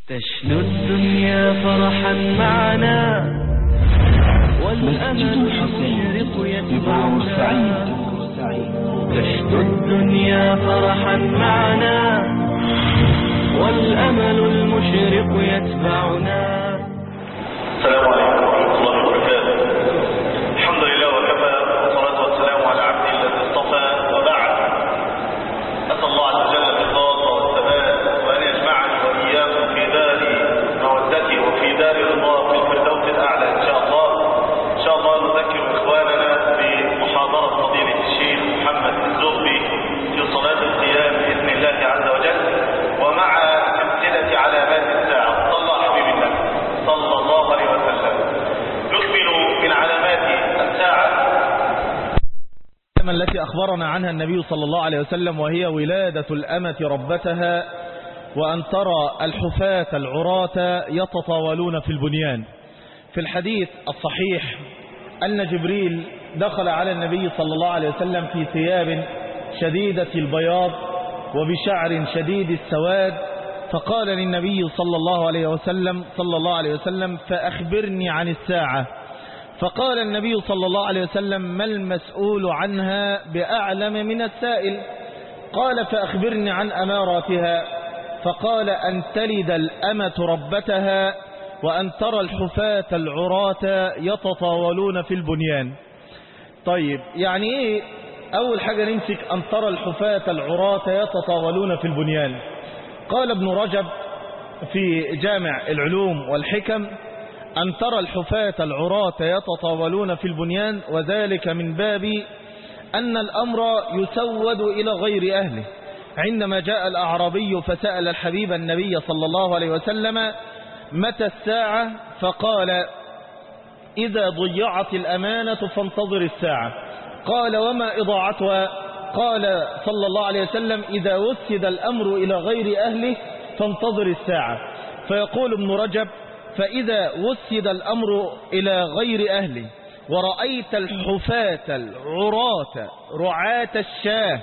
تشنو الدنيا فرحا معنا والأمل المشرق يتبعنا تشنو الدنيا فرحا معنا والأمل المشرق يتبعنا السلام عليكم ورحمة الله وبركاته الحمد لله وكفى والصلاة والسلام على عبده الذي اصطفى وبعد أسأل الله عز وجل الإخلاص والثبات وأن يجمعني وإياكم في دار مودته وفي دار رضاه في الفردوس الأعلى إن شاء الله إن شاء الله نذكر إخواننا بمحاضرة فضيلة الشيخ محمد الزغبي في صلاة القيام بإذن الله عز وجل ومع أمثلة علامات الساعة صلى الله حبيب الله صلى الله عليه وسلم نكمل من علامات الساعة التي أخبرنا عنها النبي صلى الله عليه وسلم وهي ولادة الأمة ربتها وأن ترى الحفاة العراة يتطاولون في البنيان في الحديث الصحيح أن جبريل دخل على النبي صلى الله عليه وسلم في ثياب شديدة البياض وبشعر شديد السواد فقال للنبي صلى الله عليه وسلم صلى الله عليه وسلم فأخبرني عن الساعة فقال النبي صلى الله عليه وسلم ما المسؤول عنها بأعلم من السائل قال فأخبرني عن أماراتها فقال أن تلد الأمة ربتها وأن ترى الحفاة العراة يتطاولون في البنيان طيب يعني إيه أول حاجة نمسك أن ترى الحفاة العراة يتطاولون في البنيان قال ابن رجب في جامع العلوم والحكم أن ترى الحفاة العراة يتطاولون في البنيان وذلك من باب أن الأمر يسود إلى غير أهله عندما جاء الأعرابي فسأل الحبيب النبي صلى الله عليه وسلم متى الساعة فقال إذا ضيعت الأمانة فانتظر الساعة قال وما إضاعتها قال صلى الله عليه وسلم إذا وسد الأمر إلى غير أهله فانتظر الساعة فيقول ابن رجب فإذا وسد الأمر إلى غير أهله ورأيت الحفاة العراة رعاة الشاه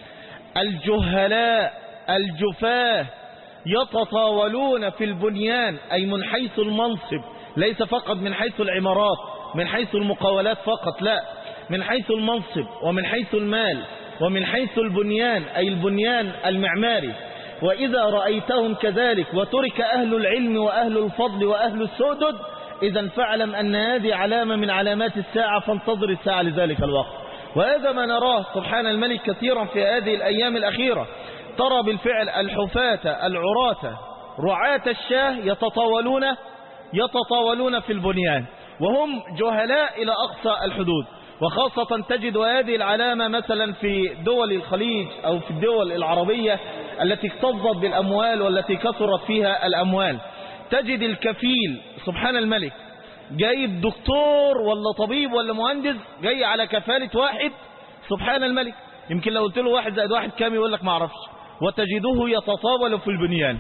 الجهلاء الجفاه يتطاولون في البنيان أي من حيث المنصب ليس فقط من حيث العمارات من حيث المقاولات فقط لا من حيث المنصب ومن حيث المال ومن حيث البنيان أي البنيان المعماري وإذا رأيتهم كذلك وترك أهل العلم وأهل الفضل وأهل السؤدد إذا فاعلم أن هذه علامة من علامات الساعة فانتظر الساعة لذلك الوقت وهذا ما نراه سبحان الملك كثيرا في هذه الأيام الأخيرة ترى بالفعل الحفاة العراة رعاة الشاه يتطاولون يتطاولون في البنيان وهم جهلاء إلى أقصى الحدود وخاصة تجد هذه العلامة مثلا في دول الخليج أو في الدول العربية التي اكتظت بالأموال والتي كثرت فيها الأموال تجد الكفيل سبحان الملك جايب دكتور ولا طبيب ولا مهندس جاي على كفالة واحد سبحان الملك يمكن لو قلت له واحد زائد واحد كام يقول لك ما اعرفش وتجده يتطاول في البنيان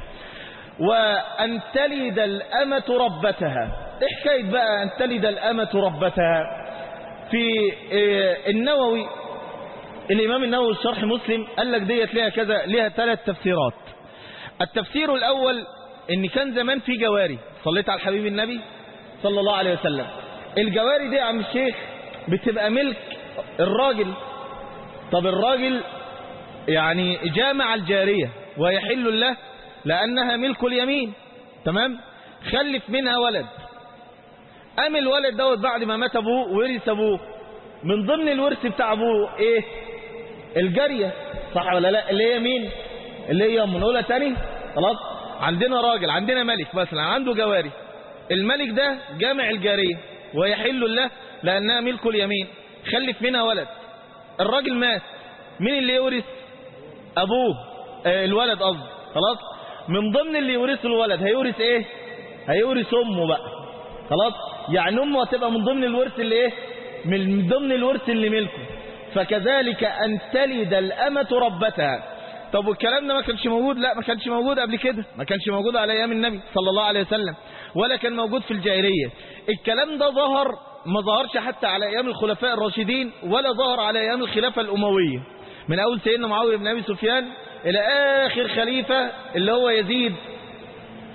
وأن تلد الأمة ربتها إيه حكاية بقى أن تلد الأمة ربتها في النووي الإمام النووي الشرح مسلم قال لك ديت ليها كذا ليها ثلاث تفسيرات التفسير الأول إن كان زمان في جواري صليت على الحبيب النبي صلى الله عليه وسلم الجواري دي يا عم الشيخ بتبقى ملك الراجل طب الراجل يعني جامع الجارية ويحل له لأنها ملك اليمين تمام خلف منها ولد قام الولد دوت بعد ما مات ابوه ورث ابوه من ضمن الورث بتاع ابوه ايه الجاريه صح ولا لا اللي هي مين اللي هي ام نقولها تاني خلاص عندنا راجل عندنا ملك مثلا عنده جواري الملك ده جامع الجاريه ويحل له لانها ملك اليمين خلف منها ولد الراجل مات مين اللي يورث ابوه آه الولد قصدي خلاص من ضمن اللي يورثه الولد هيورث ايه هيورث امه بقى خلاص يعني امه هتبقى من ضمن الورث اللي ايه من ضمن الورث اللي ملكه فكذلك ان تلد الامه ربتها طب والكلام ده ما كانش موجود لا ما كانش موجود قبل كده ما كانش موجود على ايام النبي صلى الله عليه وسلم ولا كان موجود في الجاهليه الكلام ده ظهر ما ظهرش حتى على ايام الخلفاء الراشدين ولا ظهر على ايام الخلافه الامويه من اول سيدنا معاويه بن ابي سفيان الى اخر خليفه اللي هو يزيد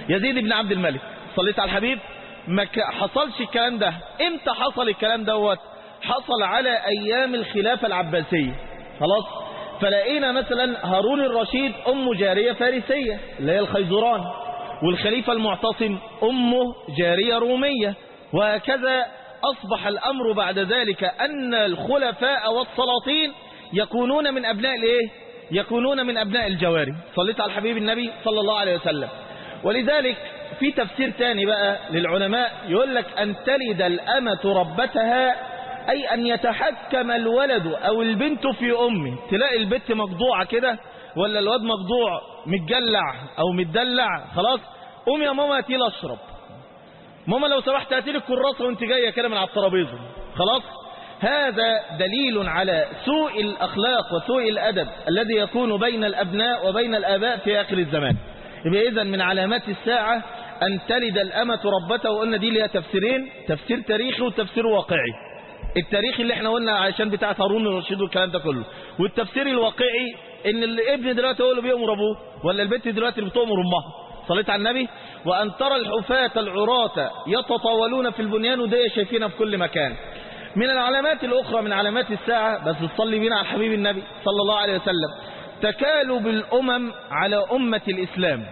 يزيد بن عبد الملك صليت على الحبيب ما ك- حصلش الكلام ده امتى حصل الكلام دوت حصل على ايام الخلافة العباسية خلاص فلقينا مثلا هارون الرشيد امه جارية فارسية اللي هي الخيزران والخليفة المعتصم امه جارية رومية وهكذا اصبح الامر بعد ذلك ان الخلفاء والسلاطين يكونون من ابناء الايه يكونون من ابناء الجواري صليت على الحبيب النبي صلى الله عليه وسلم ولذلك في تفسير تاني بقى للعلماء يقول لك أن تلد الأمة ربتها أي أن يتحكم الولد أو البنت في أمه تلاقي البنت مقضوعة كده ولا الواد مقضوع متجلع أو متدلع خلاص قوم يا ماما هاتي لي أشرب ماما لو سمحت هاتي لي الكراسة وانت جاية كده من على الترابيزة خلاص هذا دليل على سوء الأخلاق وسوء الأدب الذي يكون بين الأبناء وبين الآباء في آخر الزمان يبقى إذن من علامات الساعة أن تلد الأمة ربتها وقلنا دي ليها تفسيرين تفسير تاريخي وتفسير واقعي التاريخي اللي احنا قلنا عشان بتاعة هارون الرشيد والكلام ده كله والتفسير الواقعي ان الابن دلوقتي هو اللي بيأمر ابوه ولا البنت دلوقتي اللي بتأمر امها صليت على النبي وأن ترى الحفاة العراة يتطاولون في البنيان وده شايفينها في كل مكان من العلامات الأخرى من علامات الساعة بس تصلي بينا على حبيب النبي صلى الله عليه وسلم تكالب الأمم على أمة الإسلام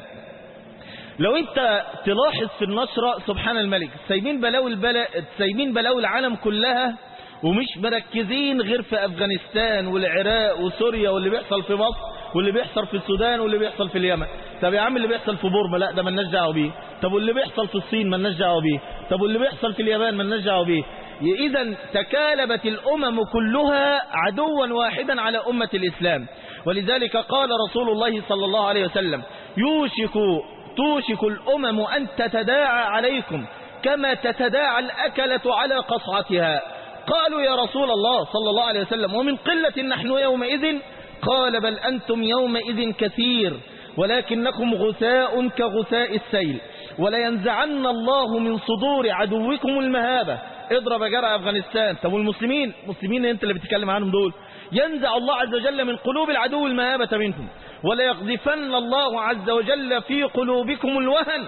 لو انت تلاحظ في النشرة سبحان الملك سايبين بلاوي البلا سايبين بلاوي العالم كلها ومش مركزين غير في أفغانستان والعراق وسوريا واللي بيحصل في مصر واللي بيحصل في السودان واللي بيحصل في اليمن طب يا عم اللي بيحصل في بورما لا ده مالناش دعوه بيه طب واللي بيحصل في الصين مالناش دعوه بيه طب واللي بيحصل في اليابان مالناش دعوه بيه إذا تكالبت الأمم كلها عدوا واحدا على أمة الإسلام ولذلك قال رسول الله صلى الله عليه وسلم يوشك توشك الأمم أن تتداعى عليكم كما تتداعى الأكلة على قصعتها قالوا يا رسول الله صلى الله عليه وسلم ومن قلة نحن يومئذ قال بل أنتم يومئذ كثير ولكنكم غثاء كغثاء السيل ولينزعن الله من صدور عدوكم المهابة اضرب جرى أفغانستان طب والمسلمين مسلمين انت اللي بتتكلم عنهم دول ينزع الله عز وجل من قلوب العدو المهابة منكم وليقذفن الله عز وجل في قلوبكم الوهن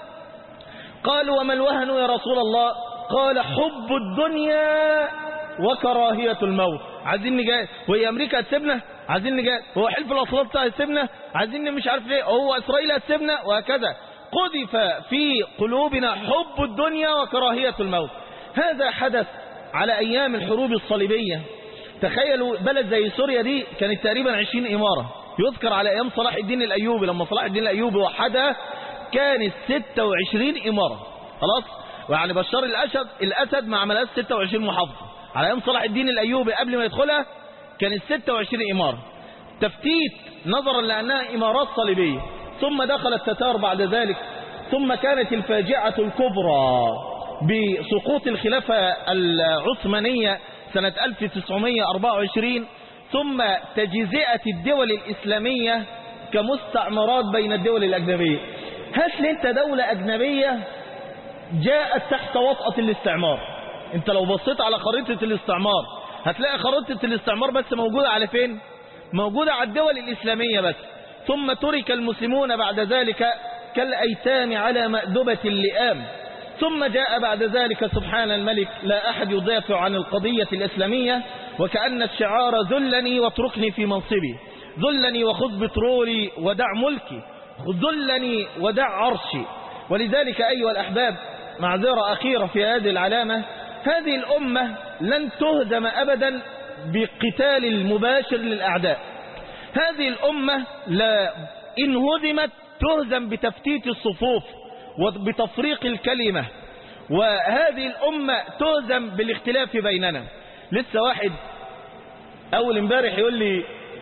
قالوا وما الوهن يا رسول الله قال حب الدنيا وكراهية الموت عايزين نجاز وهي أمريكا هتسيبنا عايزين نجاز هو حلف الأصلات هتسيبنا عايزين مش عارف ليه هو إسرائيل هتسيبنا وهكذا قذف في قلوبنا حب الدنيا وكراهية الموت هذا حدث على أيام الحروب الصليبية تخيلوا بلد زي سوريا دي كانت تقريبا 20 إمارة يذكر على أيام صلاح الدين الأيوبي لما صلاح الدين الأيوبي وحدها كانت 26 إمارة خلاص ويعني بشار الأسد الأسد ما عملهاش 26 محافظة على أيام صلاح الدين الأيوبي قبل ما يدخلها كانت 26 إمارة تفتيت نظرا لأنها إمارات صليبية ثم دخل التتار بعد ذلك ثم كانت الفاجعة الكبرى بسقوط الخلافة العثمانية سنة 1924 ثم تجزئة الدول الإسلامية كمستعمرات بين الدول الأجنبية هات لي انت دولة أجنبية جاءت تحت وطأة الاستعمار انت لو بصيت على خريطة الاستعمار هتلاقي خريطة الاستعمار بس موجودة على فين موجودة على الدول الإسلامية بس ثم ترك المسلمون بعد ذلك كالأيتام على مأدبة اللئام ثم جاء بعد ذلك سبحان الملك لا أحد يدافع عن القضية الإسلامية وكأن الشعار ذلني واتركني في منصبي ذلني وخذ بترولي ودع ملكي ذلني ودع عرشي ولذلك أيها الأحباب معذرة أخيرة في هذه العلامة هذه الأمة لن تهزم أبدا بقتال المباشر للأعداء هذه الأمة لا إن هزمت تهزم بتفتيت الصفوف وبتفريق الكلمة وهذه الأمة تهزم بالاختلاف بيننا لسه واحد أول امبارح يقول لي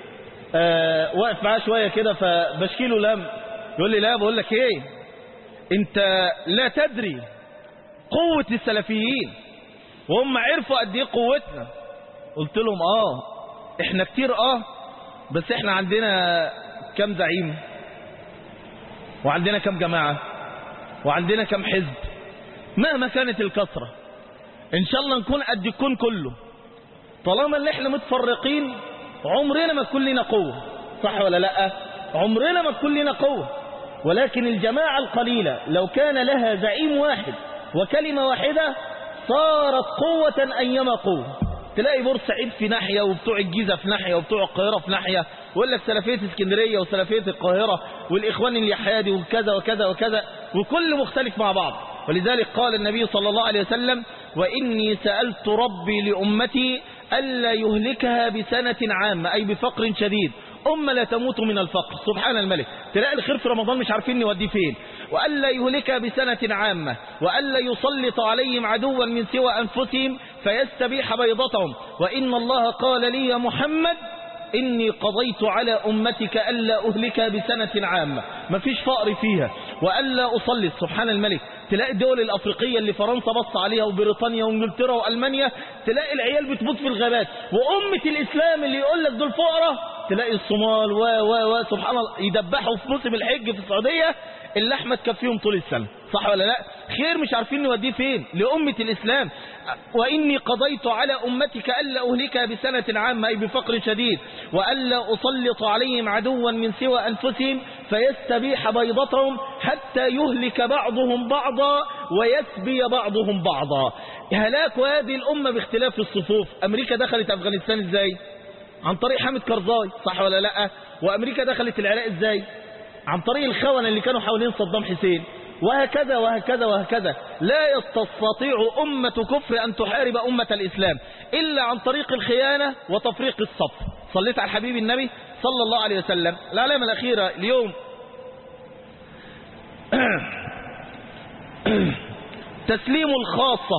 آه واقف معاه شوية كده فبشكي له لم يقول لي لا بقول لك ايه انت لا تدري قوة السلفيين وهم عرفوا قد ايه قوتنا قلت لهم اه احنا كتير اه بس احنا عندنا كم زعيم وعندنا كم جماعة وعندنا كم حزب مهما كانت الكثرة ان شاء الله نكون قد الكون كله طالما اللي احنا متفرقين عمرنا ما تكون لنا قوة صح ولا لا عمرنا ما تكون لنا قوة ولكن الجماعة القليلة لو كان لها زعيم واحد وكلمة واحدة صارت قوة أيما قوة تلاقي بورسعيد في ناحية وبتوع الجيزة في ناحية وبتوع القاهرة في ناحية ويقول لك سلفية اسكندرية وسلفية القاهرة والإخوان اليحيادي وكذا وكذا وكذا وكل مختلف مع بعض ولذلك قال النبي صلى الله عليه وسلم وإني سألت ربي لأمتي ألا يهلكها بسنة عامة أي بفقر شديد أمة لا تموت من الفقر سبحان الملك تلاقي الخير في رمضان مش عارفين نوديه فين وألا يهلكها بسنة عامة وألا يسلط عليهم عدوا من سوى أنفسهم فيستبيح بيضتهم وإن الله قال لي يا محمد إني قضيت على أمتك ألا أهلك بسنة عامة مفيش فقر فيها وألا أصلي سبحان الملك تلاقي الدول الأفريقية اللي فرنسا بص عليها وبريطانيا وانجلترا وألمانيا تلاقي العيال بتموت في الغابات وأمة الإسلام اللي يقول لك دول فقراء تلاقي الصومال و و و سبحان الله يدبحوا في موسم الحج في السعودية اللحمة تكفيهم طول السنة صح ولا لا خير مش عارفين نوديه فين لأمة الإسلام وإني قضيت على أمتك ألا أهلكها بسنة عامة أي بفقر شديد وألا أسلط عليهم عدوا من سوى أنفسهم فيستبيح بيضتهم حتى يهلك بعضهم بعضا ويسبي بعضهم بعضا هلاك هذه الأمة باختلاف الصفوف أمريكا دخلت أفغانستان إزاي عن طريق حامد كرزاي صح ولا لا وأمريكا دخلت العراق إزاي عن طريق الخونة اللي كانوا حوالين صدام حسين وهكذا وهكذا وهكذا لا تستطيع أمة كفر أن تحارب أمة الإسلام إلا عن طريق الخيانة وتفريق الصف صليت على الحبيب النبي صلى الله عليه وسلم العلامة الأخيرة اليوم تسليم الخاصة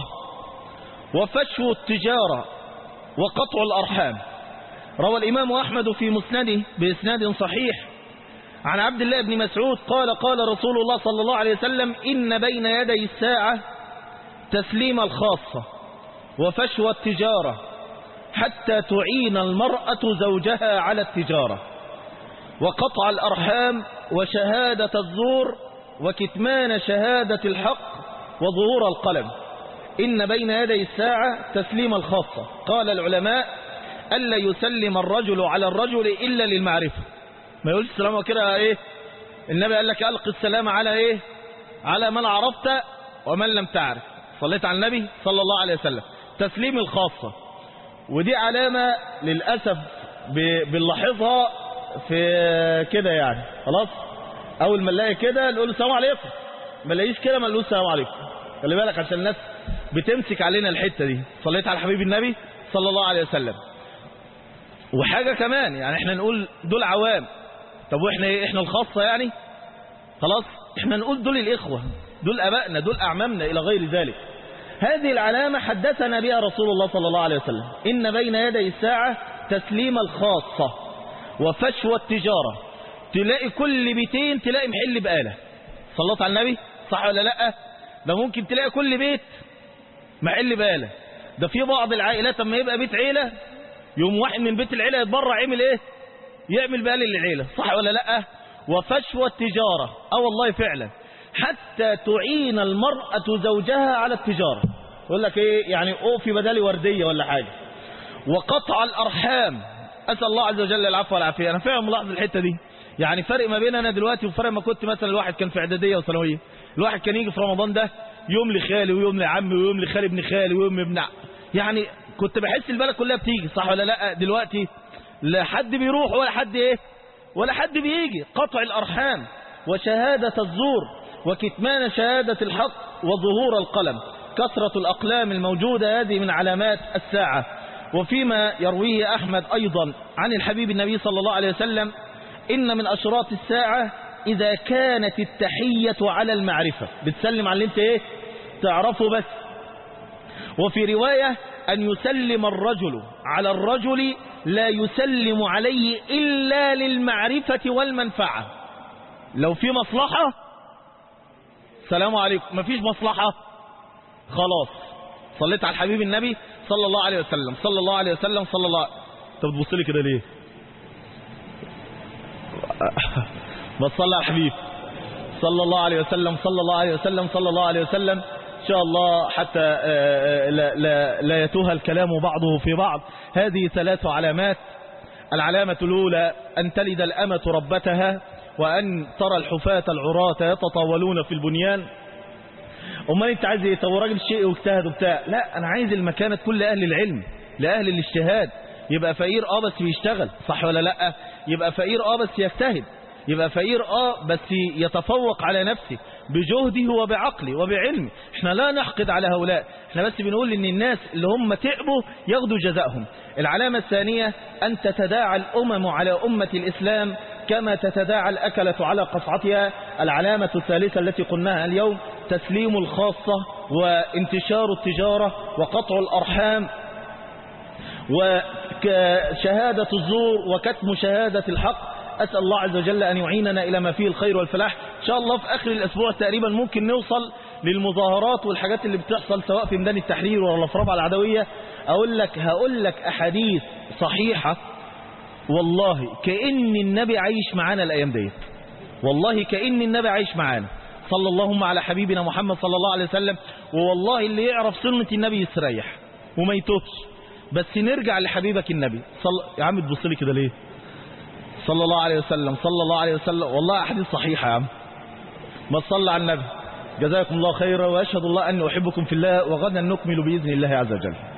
وفشو التجارة وقطع الأرحام روى الإمام أحمد في مسنده بإسناد صحيح عن عبد الله بن مسعود قال قال رسول الله صلى الله عليه وسلم إن بين يدي الساعة تسليم الخاصة وفشو التجارة حتى تعين المرأة زوجها على التجارة وقطع الأرحام وشهادة الزور وكتمان شهادة الحق وظهور القلم إن بين يدي الساعة تسليم الخاصة قال العلماء ألا يسلم الرجل على الرجل إلا للمعرفة ما يقولش السلام كده ايه النبي قال لك ألق السلام على ايه على من عرفت ومن لم تعرف صليت على النبي صلى الله عليه وسلم تسليم الخاصة ودي علامة للأسف ب- بنلاحظها في كده يعني خلاص أول ما نلاقي كده نقول السلام عليكم ما نلاقيش كده ما نقول السلام عليكم خلي بالك عشان الناس بتمسك علينا الحتة دي صليت على حبيب النبي صلى الله عليه وسلم وحاجة كمان يعني احنا نقول دول عوام طب واحنا ايه احنا الخاصة يعني خلاص احنا نقول دول الاخوة دول ابائنا دول اعمامنا الى غير ذلك هذه العلامة حدثنا بها رسول الله صلى الله عليه وسلم ان بين يدي الساعة تسليم الخاصة وفشوى التجارة تلاقي كل بيتين تلاقي محل بقالة صلت على النبي صح ولا لا ده ممكن تلاقي كل بيت محل بقالة ده في بعض العائلات لما يبقى بيت عيلة يوم واحد من بيت العيلة يتبرع يعمل ايه يعمل بقى للعيلة صح ولا لا وفشوى التجارة اه والله فعلا حتى تعين المرأة زوجها على التجارة يقول لك ايه يعني اوفي بدالي وردية ولا حاجة وقطع الارحام اسأل الله عز وجل العفو والعافية انا فعلا ملاحظ الحتة دي يعني فرق ما بين انا دلوقتي وفرق ما كنت مثلا الواحد كان في اعدادية وثانوية الواحد كان يجي في رمضان ده يوم لخالي ويوم لعمي ويوم لخالي ابن خالي ويوم ابن ع- يعني كنت بحس البلد كلها بتيجي صح ولا لا دلوقتي لا حد بيروح ولا حد ايه ولا حد بيجي قطع الارحام وشهادة الزور وكتمان شهادة الحق وظهور القلم كثرة الأقلام الموجودة هذه من علامات الساعة وفيما يرويه أحمد أيضا عن الحبيب النبي صلى الله عليه وسلم إن من أشراط الساعة إذا كانت التحية على المعرفة بتسلم على اللي انت ايه تعرفه بس وفي رواية أن يسلم الرجل على الرجل لا يسلم عليه إلا للمعرفة والمنفعة لو في مصلحة سلام عليكم مفيش مصلحة خلاص صليت على الحبيب النبي صلى الله عليه وسلم صلى الله عليه وسلم صلى الله انت بتبص لي كده ليه بصلي على الحبيب صلى الله عليه وسلم صلى الله عليه وسلم صلى الله عليه وسلم إن شاء الله حتى آه، آه، لا, لا, لا يتوه الكلام بعضه في بعض هذه ثلاث علامات العلامة الأولى أن تلد الأمة ربتها وأن ترى الحفاة العراة يتطاولون في البنيان امال انت عايز ايه طب راجل شيء واجتهد وبتاع لا انا عايز المكانه تكون لاهل العلم لاهل الاجتهاد يبقى فقير اه بس بيشتغل صح ولا لا يبقى فقير اه بس يجتهد يبقى فقير اه بس يتفوق على نفسه بجهده وبعقله وبعلمه احنا لا نحقد على هؤلاء احنا بس بنقول ان الناس اللي هم تعبوا ياخدوا جزائهم العلامة الثانية ان تتداعى الامم على امة الاسلام كما تتداعى الأكلة على قصعتها العلامة الثالثة التي قلناها اليوم تسليم الخاصة وانتشار التجارة وقطع الأرحام وشهادة الزور وكتم شهادة الحق أسأل الله عز وجل أن يعيننا إلى ما فيه الخير والفلاح إن شاء الله في آخر الأسبوع تقريبا ممكن نوصل للمظاهرات والحاجات اللي بتحصل سواء في ميدان التحرير ولا في ربع العدوية أقول لك هقول لك أحاديث صحيحة والله كأن النبي عايش معانا الأيام ديت والله كأن النبي عايش معانا صلى اللهم على حبيبنا محمد صلى الله عليه وسلم ووالله اللي يعرف سنة النبي يستريح وما يتوبش بس نرجع لحبيبك النبي صل... يا عم تبص لي كده ليه صلى الله عليه وسلم صلى الله عليه وسلم والله أحاديث صحيحة يا عم ما تصلى على النبي جزاكم الله خيرا وأشهد الله أني أحبكم في الله وغدا نكمل بإذن الله عز وجل